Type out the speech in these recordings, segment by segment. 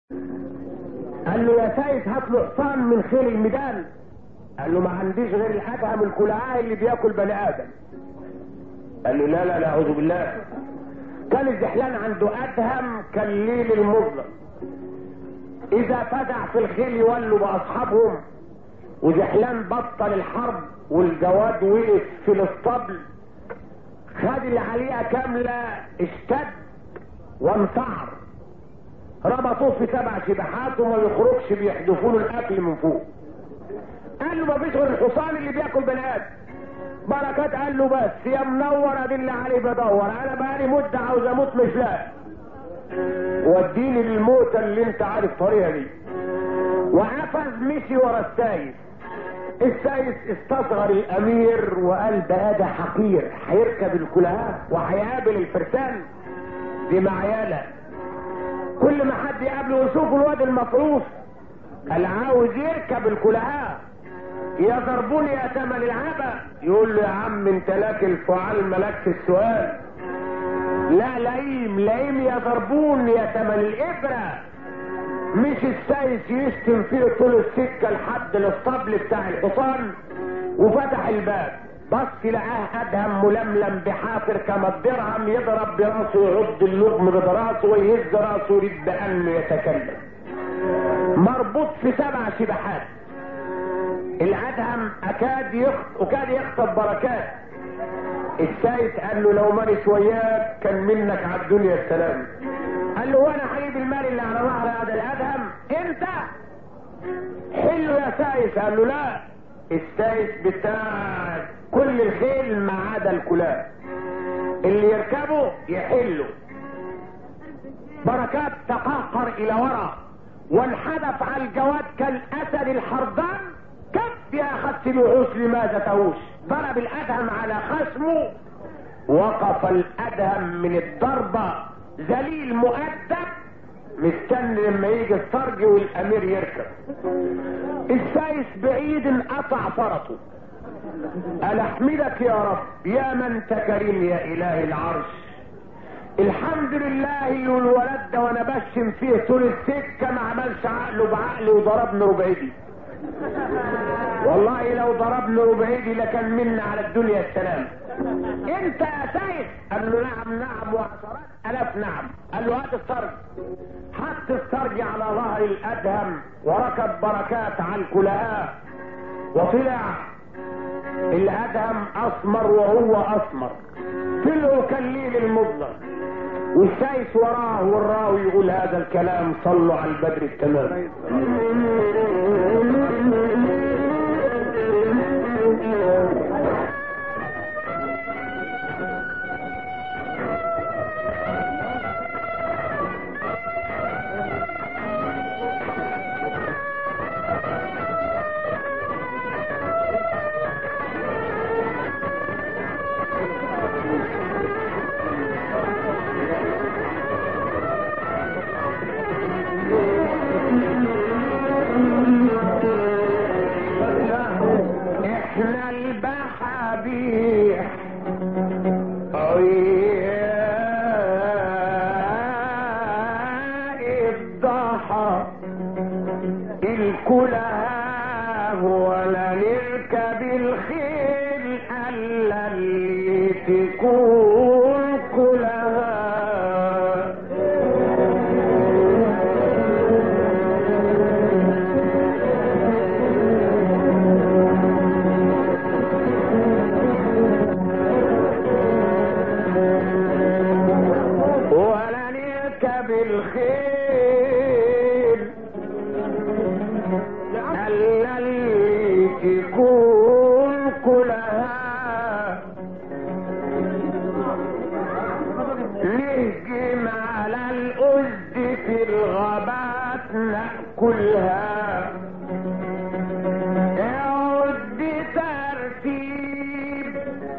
قال له يا سيد هات له حصان من خيل الميدان قال له ما عنديش غير الادهم الكلعاء اللي بياكل بني ادم قال له لا لا لا اعوذ بالله كان الزحلان عنده ادهم كالليل المظلم اذا فزع في الخيل يولوا باصحابهم وزحلان بطل الحرب والجواد وقف في الاسطبل خد العليقه كامله اشتد وانصعر ربطوه في سبع شبحات وما يخرجش بيحدفوا له الاكل من فوق قال له مفيش غير الحصان اللي بياكل بني ادم بركات قال له بس يا منور ادل عليه بدور انا بقالي مده عاوز اموت مش لاقي وديني للموتى اللي انت عارف طريقها دي وقفز مشي ورا السايس السايس استصغر الامير وقال ده ده حقير هيركب الكلهاء وهيقابل الفرسان دي معيالة كل ما حد يقابله يشوف الواد المفروس قال عاوز يركب الكلهاء يا ضربوني يا تمن العبا يقول له يا عم انت لك الفعال ملكت السؤال لا لئيم لئيم يا ضربون يا تمن الابره مش السايس يشتم فيه طول السكه لحد الاسطبل بتاع الحصان وفتح الباب بص لقاه ادهم ململم بحافر كما الدرهم يضرب براسه ويعض اللقم براسه ويهز راسه يريد بانه يتكلم مربوط في سبع شبحات الادهم اكاد يخط اكاد يخطب بركات السايس قال له لو مانيش وياك كان منك على الدنيا السلام قال له وانا هجيب المال اللي على ظهر هذا الادهم انت حلو يا سايس قال له لا السايس بتاع كل الخيل ما عدا الكلاب اللي يركبه يحله بركات تقهقر الى وراء وانحدف على الجواد كالاسد الحربان كف يا خس الوحوش لماذا تهوش ضرب الادهم على خصمه وقف الادهم من الضربة ذليل مؤدب مستني لما يجي الفرج والامير يركب السايس بعيد انقطع فرطه انا احمدك يا رب يا من انت كريم يا اله العرش الحمد لله والولد ده وانا بشم فيه طول السكه ما عملش عقله بعقلي وضربني ربعيدي والله لو ضربني ربعيدي لكان منا على الدنيا السلام انت يا سيد قال له نعم نعم وعشرات الاف نعم قال له هات السرج حط السرج على ظهر الادهم وركب بركات على الكلهاء وطلع الادهم اسمر وهو اسمر طلعوا كالليل المظلم والسايس وراه والراوي يقول هذا الكلام صلوا على البدر التمام احنا البحابيح عياء الضحى الكلاب ولا نركب الخيل الا اللي تكون كلها ولا نركب الخيل الا اللي تكون كلها نهجم على الأسد في الغابات نأكلها اقعد بترتيب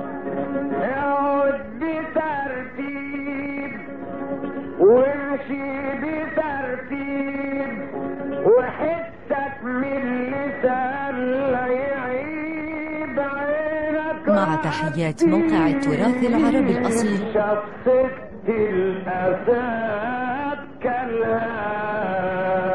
اقعد بترتيب وامشي بترتيب وحسك من لسان لا يعيب عينك مع تحيات موقع التراث العربي الأصيل شفت الأسد كالهام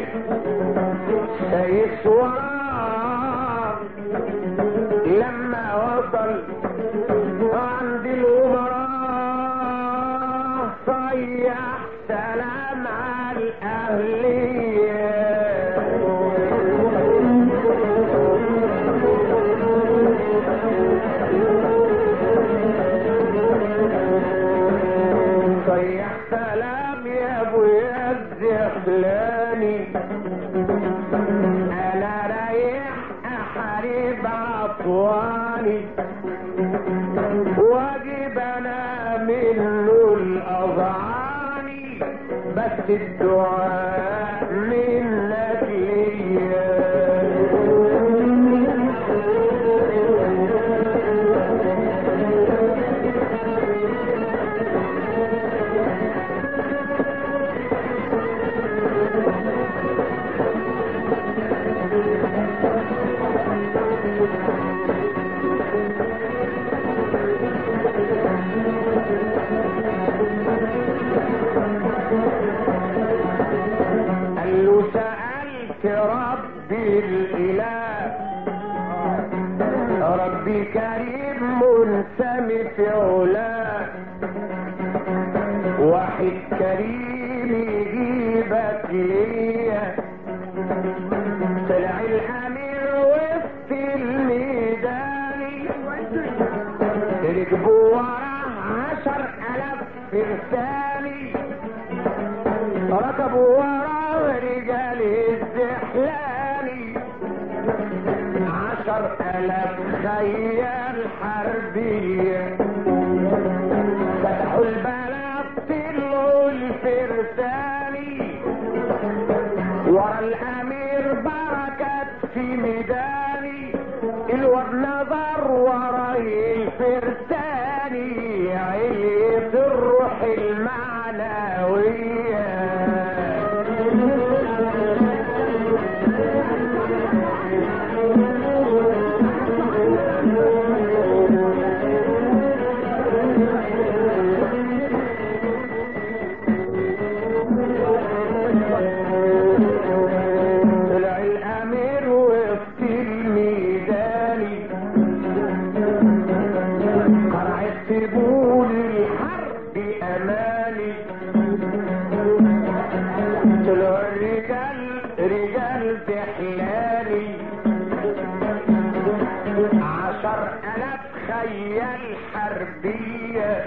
سايس وراه لما وصل عند الأمراء صيح سلام على الأهلية صيح سلام يا ابو الزحلاني انا رايح احارب عطواني واجيب انا منه الاضعاني بس الدعاء منك ليا قال له سألت ربي الإله ربي كريم منسمي في علاه واحد كريم يجيبك ليا طلع الأمير وسط الميدان ركبوا وراه عشر ألاف فرساني ركبوا وراه رجال الزحلاني عشر ألاف خيال حربية فتحوا البلد طلعوا الفرساني ورا الأمير بركت في ميداني الواد نظر ورا الفرساني عليت الروح طلع الامير وسط الميداني قرع السبول الحرب اماني طلع الرجال رجال زحلاني عشر الاف خيال حربيه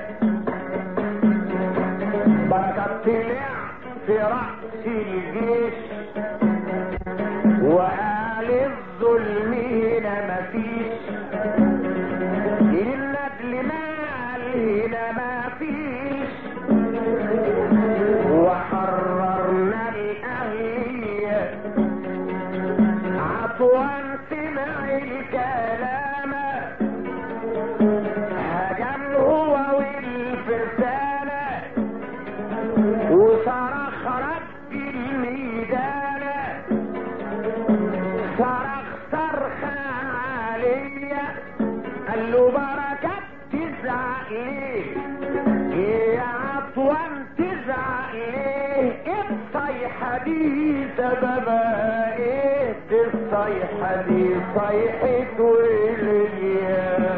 بركة طلع في رأس الجيش وقال الظلم هنا مفيش الندل مال هنا مفيش وحررنا الأهلية عطوان سمع الكلام هجم هو والفرسانة وصرخ رد الميدان صرخ صرخة عالية قال له بركة تزعق ليه يا عطوان تزعق ليه الصيحة دي سببها ايه الصيحة دي صيحة وليا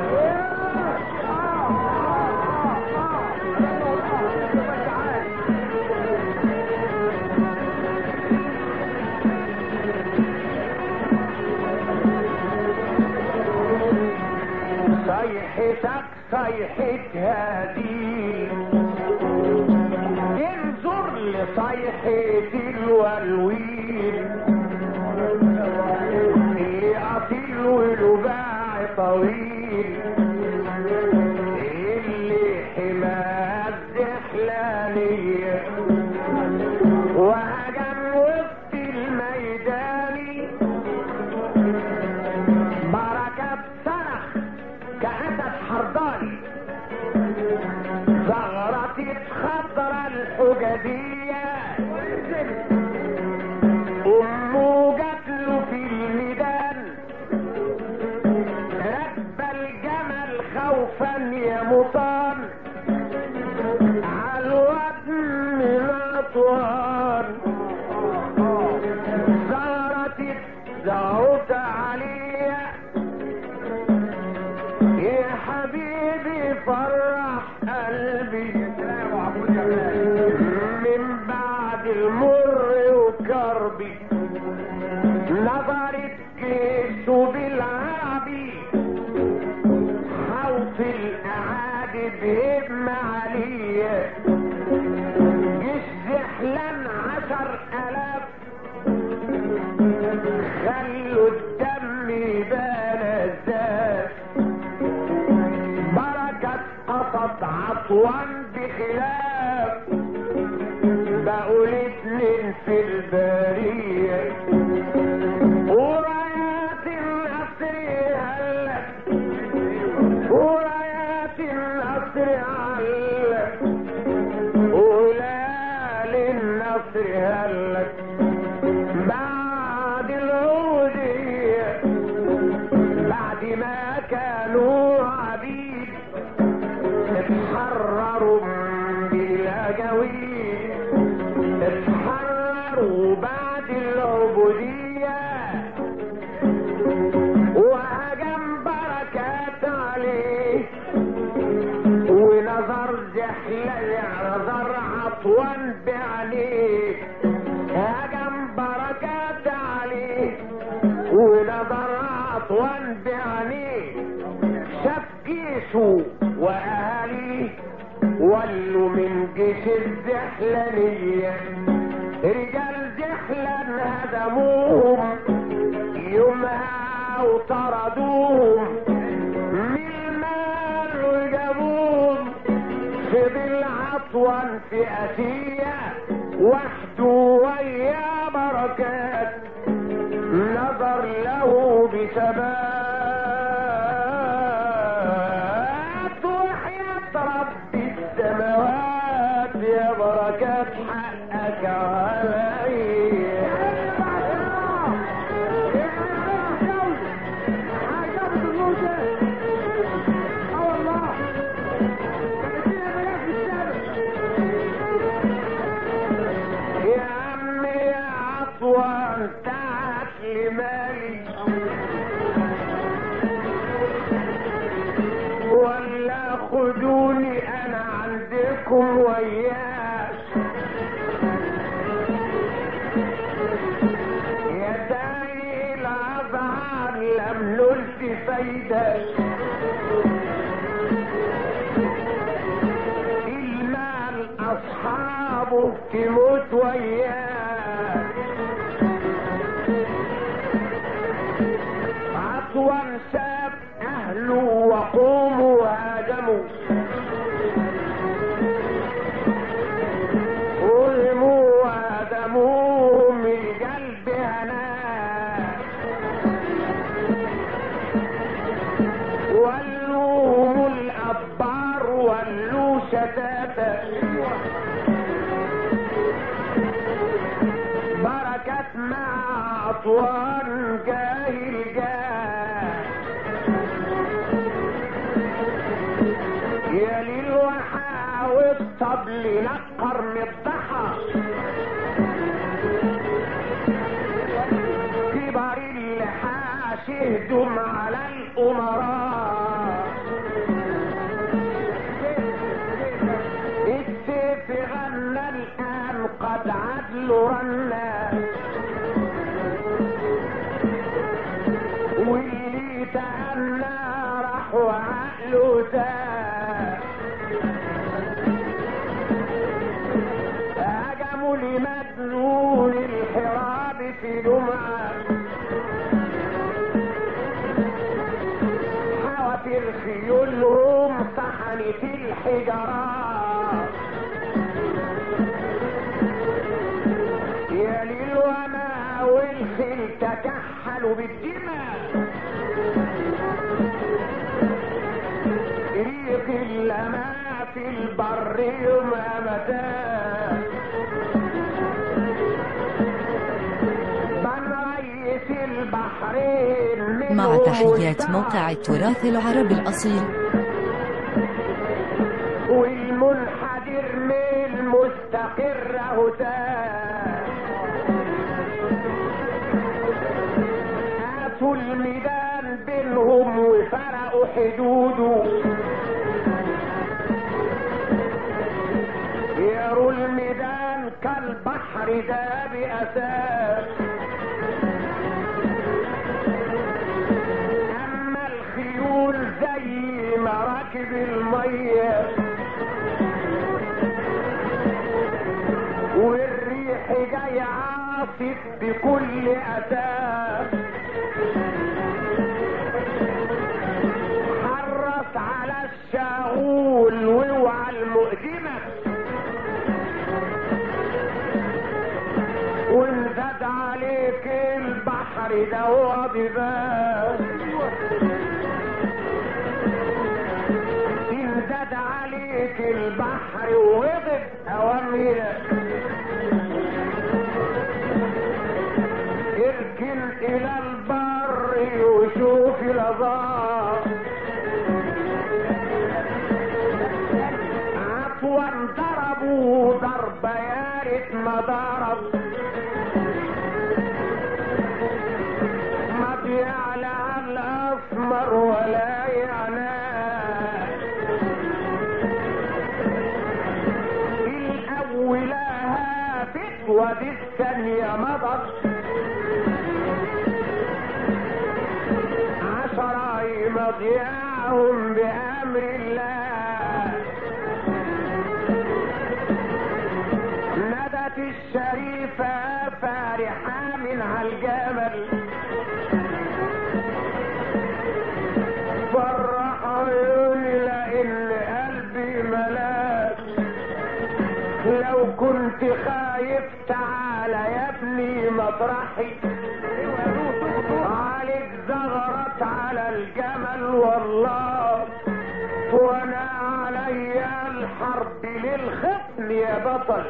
صيحتك صيحة هدي انظر لصيحة الولويل اللي اصيل ولباع طويل اللي حماه الزحلانية وهجم وسط الميداني بركة صرخ كأسد حرضاني زغرة خضرة الحجدية أمه جات له في الميدان رب الجمل خوفا يا مطان عالواد من أطوان وزعت عليا يا حبيبي فرح قلبي من بعد المر وكربي نظرت جيشه بالعربي حوط الاعادي بيهم عليا جيش زحلان عشر الاف خلوا الدم يبان الزاد بركة قصد عطوان بخلاف بقوا الاتنين في البرية ورايات النصر هلت ورايات النصر علت وليالي النصر هلت بعد العودية بعد ما كانوا عبيد اتحرروا بالاجاويل اتحرروا بعد العبودية وهجم بركات عليه ونظر زحلة نظر عطوان بعينيه هجم بركات عليه ونظر عطوان بعينيه شاف جيشه واهاليه ولوا من جيش الزحلانية رجال زحلان هدموهم يومها وطردوهم من المال وجابوهم فضل عطوان في أسية وحده ويا بركات نظر له بثبات وحياة رب السماوات يا بركات حقك علي يا عمي يا عطوان تعال لمالي ولا خدوني انا عندكم وياك يا داعي الازهر لم نلت فايده المال اصحابه تموت وياه عطوا ساب اهله وقوموا هاجموا ظلموا وهدموهم القلب هناه ولوهم الأبار ولوا شتاتا بركة مع أطوان جاهل جاه يا للوحى والطبل نقر من الضحى كبر اللحى شهدهم على الأمراء السيف غنى الآن قد عدل رنا واللي تأنى راح وعقله تاه هجموا لمجنون الحراب في جمعة حوت خيولهم طحنت الحجرات يا ليل وما والخيل تكحلوا بالدماء ريق اللما في البر يوم متى بن رئيس البحرين من مع تحيات موقع التراث العربي الأصيل والمنحدر من المستقر هتاه جابوا الميدان بينهم وفرقوا حدوده يروا الميدان كالبحر ده بأساس أما الخيول زي مراكب المية والريح جاي عاصف بكل أساس حرص على الشاغول واوعى المؤدمة وانزاد عليك البحر ده وضبان انزاد عليك البحر وغضب اوامرك اركن الى البر وشوف الابار عفوا ضربوا ضرب يا ريت ما ضرب ما بيعلى على الاسمر ولا يعناه الاولى هابت ودي الثانيه مضت عشرة مضيعهم بأمر الله ندت الشريفة فارحة من عالجمل فرح عيوني لأن قلبي ملاك لو كنت خايف تعالى يا ابني مطرحي عليك زغرت على الجمل والله وانا عليا الحرب للختم يا بطل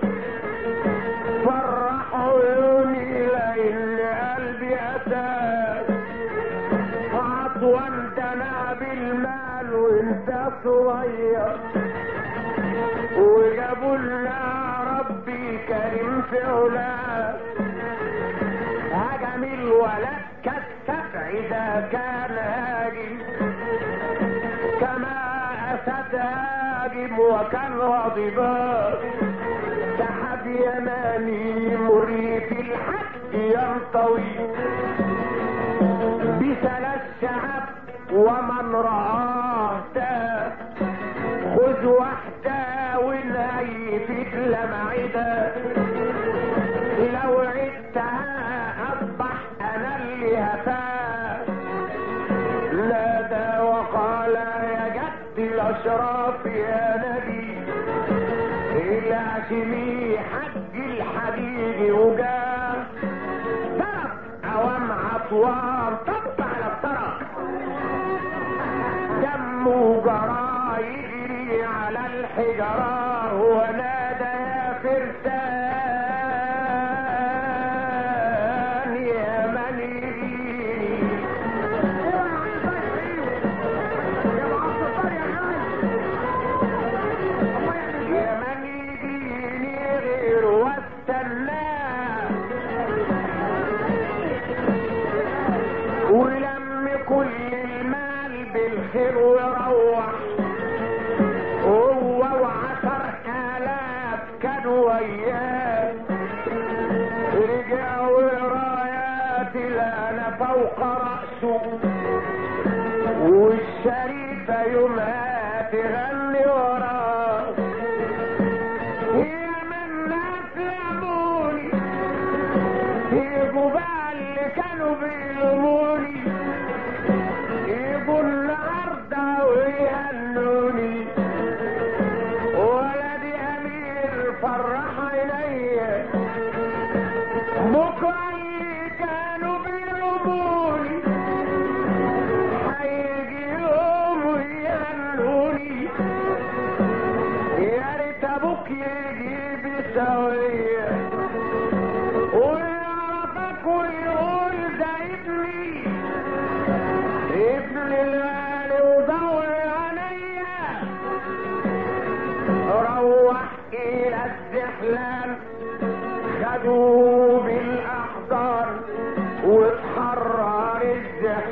فرح عيوني لان قلبي اتاك عطوا دنا بالمال وانت صغير وجابوا لنا ربي كريم في علاك هجم الولد كالسبع اذا كان هاجم كما اسد هاجم وكان غضبان سحب يماني مريف الحق ينطوي بثلاث شعب ومن رآه تاب خذ واحدة ونهيفك لمعدة لو عدتها اصبح انا اللي هفاك نادى وقال يا جد الاشراف يا نبي الهاشمي حج الحبيب وجاه ضرب اوام عطوان طب على الطرف دمه جرى يجري على الحجرة ونادى يا فرسان يا من يجيني يا من يجيني غير واستناه ولم كل المال بالخير وروح هو وعشر آلاف كانوا وياه رجعوا رايات الأنا فوق رأسه والشريفة يومها تغني وراه يا من ناس لعبوني يجوا بقى اللي كانوا بيلوموني يجوا النهارده ويهنوني ولدي امير فرح عينيا بكره اللي كانوا بيلوموني هيجي يوم ويهنوني يا ريت ابوك يجي بسويه ويعرفك ويقول ده ابني ابن الغالي وضوي عينيا روح الى الزحلان خدوه بالاحضان واتحرر الزحلان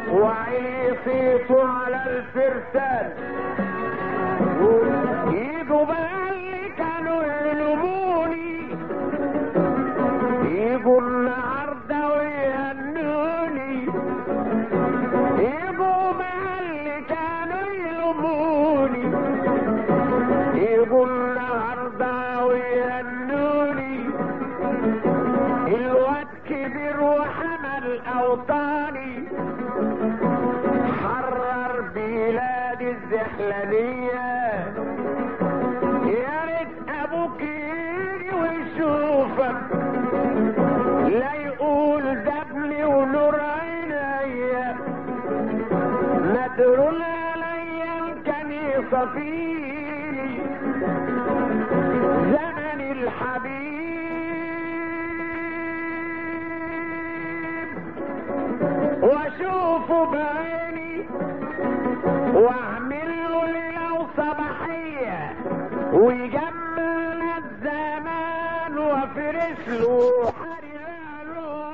وعلي صيته على الفرسان يجوا بقى اللي كانوا يلوموني يجوا النهارده ويهنوني يجوا بقى اللي كانوا يلوموني يجوا النهارده ويهنوني الواد كبر وحمل اوطاني حرر بلاد الزحلانية يا ريت ابوك يجي ويشوفك لا يقول ده ابني ونور عينيا ندر عليا الكنيسة فيه زمن الحبيب واشوفه بعيني واعمل له ليله وصباحيه ويجمل الزمان وافرش له حرير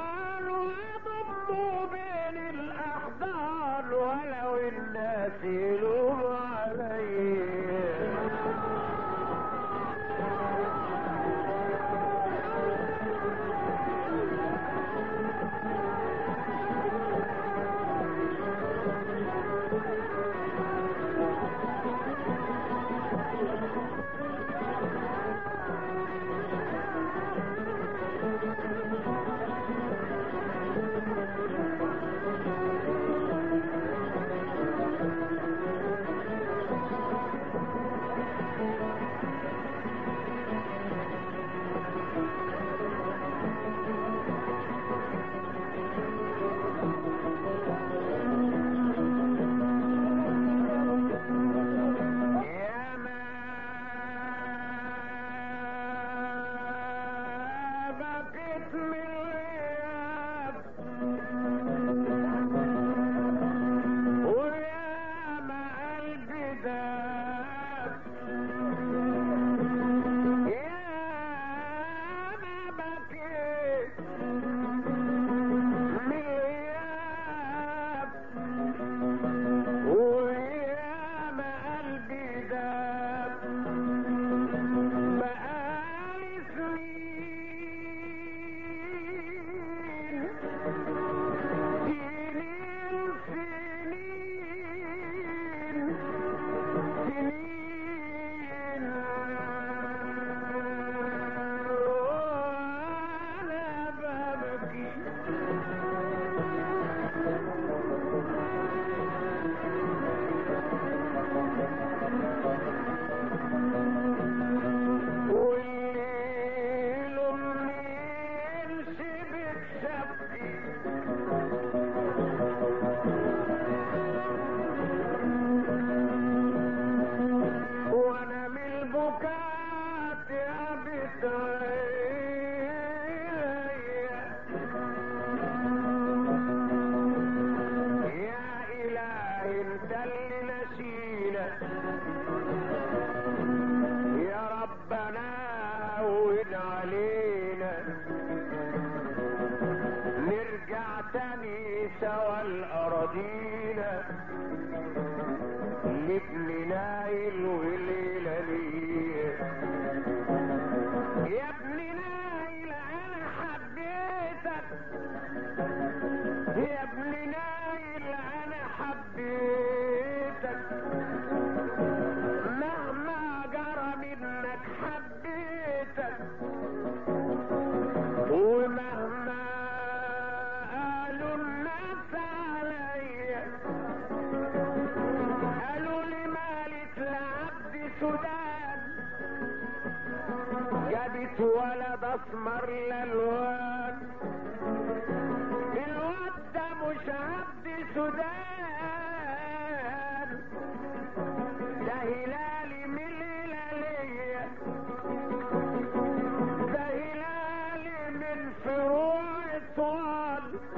واضمه بين الاحضان ولو الناس يلوموا عليا يا ما بكت من الغياب ويا ما قلبي داب يا ما بكيت من الغياب ويا ما قلبي داب بقالي سنين سنين سنين سنين وانا ببكي والليل منين شبك شبكي وانا من البكاء تعبت عينيا يا إلهي انت اللي نسينا يا ربنا هون علينا نرجع تاني سوا الأراضينا نبني نايل وليلة ليه يا ابن نايل أنا حبيتك يا ابن نايل أنا حبيتك مهما جرى منك حبيتك ومهما قالوا الناس عليا قالوا لي مالك لعبد سودان جابت ولد اسمر الالوان الواد ده مش عبد سودان ده هلالي من الهلالية ده هلالي من فروع طوال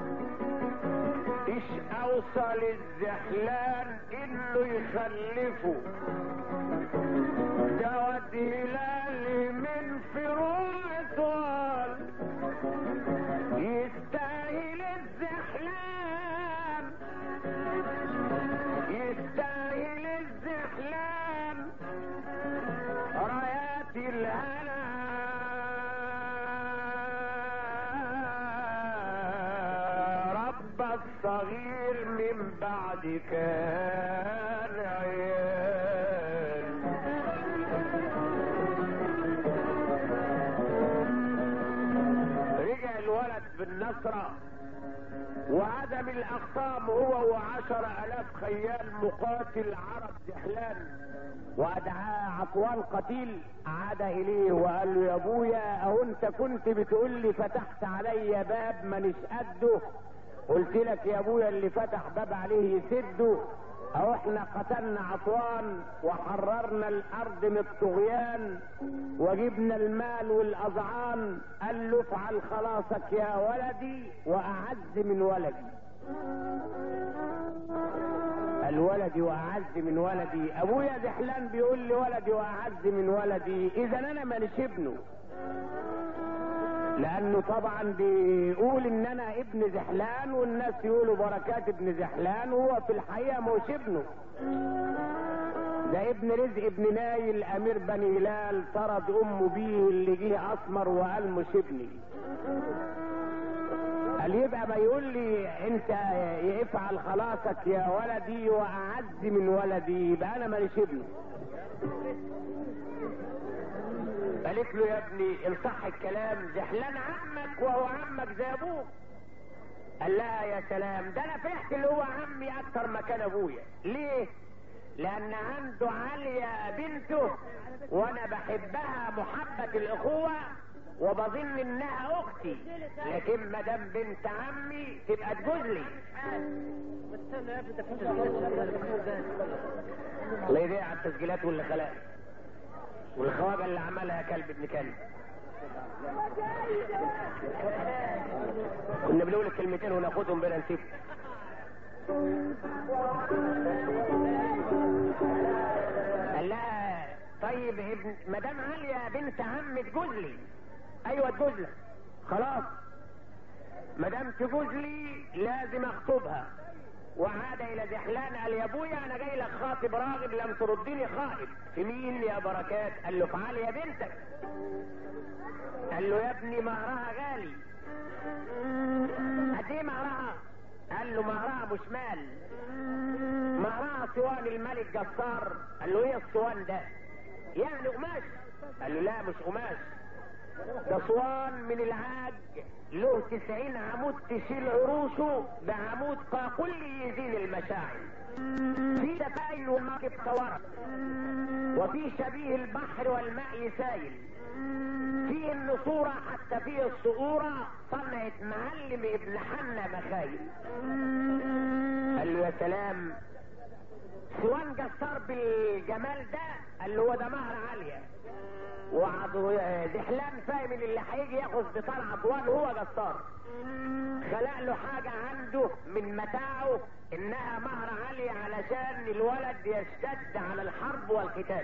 ايش اوصل الزحلان انه يخلفه ده واد هلالي من فروع طوال يستاهل الزحلان صغير من بعد كان عيال رجع الولد بالنصرة وهدم الأقسام هو وعشر ألاف خيال مقاتل عرب زحلان وأدعاه عفوان قتيل عاد إليه وقال له يا أبويا أهو أنت كنت بتقول لي فتحت عليا باب مانيش قده قلت لك يا أبويا اللي فتح باب عليه يسده أهو احنا قتلنا عطوان وحررنا الأرض من الطغيان وجبنا المال والأذعان قال له افعل خلاصك يا ولدي وأعز من ولدي الولد واعز من ولدي ابويا زحلان بيقول لي ولدي واعز من ولدي اذا انا مانيش ابنه لانه طبعا بيقول ان انا ابن زحلان والناس يقولوا بركات ابن زحلان وهو في الحقيقه مش ابنه ده ابن رزق ابن نايل امير بني هلال طرد امه بيه اللي جه اسمر وقال مش ابني قال يبقى ما يقول لي انت افعل خلاصك يا ولدي واعز من ولدي يبقى انا ماليش ابنه قالت له يا ابني الصح الكلام زحلان عمك وهو عمك زي ابوك قال لها يا سلام ده انا فرحت اللي هو عمي اكتر ما كان ابويا ليه لان عنده عليا بنته وانا بحبها محبة الاخوة وبظن انها اختي لكن ما دام بنت عمي تبقى تجوز لي الله يضيع على التسجيلات واللي خلقها والخواجه اللي عملها كلب ابن كلب كنا بنقول الكلمتين وناخدهم بلا نسيب قال لها طيب ابن مدام عليا بنت عم تجوز لي ايوه تجوز لك خلاص مدام تجوز لي لازم اخطبها وعاد الى زحلان قال يا ابويا انا جاي لك خاطب راغب لم تردني خائب في مين يا بركات قال له في عليا بنتك قال له يا ابني مهرها غالي قد ايه مهرها قال له مهرها مش مال مهرها صوان الملك جسار قال له ايه الصوان ده يعني قماش قال له لا مش قماش ده صوان من العاج له تسعين عمود تشيل عروشه بعمود كل يزين المشاعر في دفاين ومركب صورة وفي شبيه البحر والماء سايل فيه النصورة حتى فيه الصقورة صنعت معلم ابن حنا مخايل قال له يا سلام سوان جسار بالجمال ده قال له هو ده مهر عالية وزحلان فاهم ان اللي هيجي ياخذ بطار عطوان هو جسار خلق له حاجة عنده من متاعه انها مهر عالية علشان الولد يشتد على الحرب والقتال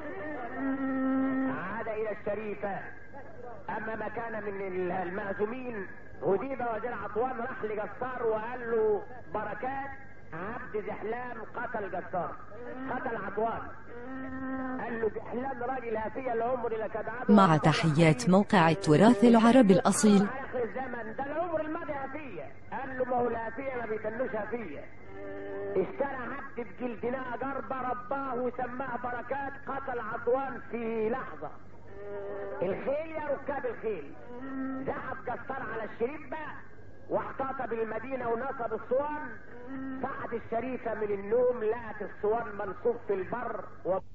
عاد الى الشريفة اما ما كان من المهزومين هديبة وزير عطوان راح لجسار وقال له بركات عبد زحلان قتل جسار قتل عطوان قال له زحلان راجل هافية العمر لك مع تحيات موقع التراث العربي الأصيل اخر الزمن ده العمر الماضي هافية قال له ما هو الهافية ما بيتنوش هافية اشترى عبد بجلدناها جربة رباه وسماه بركات قتل عطوان في لحظة الخيل يا ركاب الخيل ذهب جسار على الشريبة واحتاط بالمدينة ونصب الصوان صعد الشريفة من النوم لقت الصوان منصوب في البر و...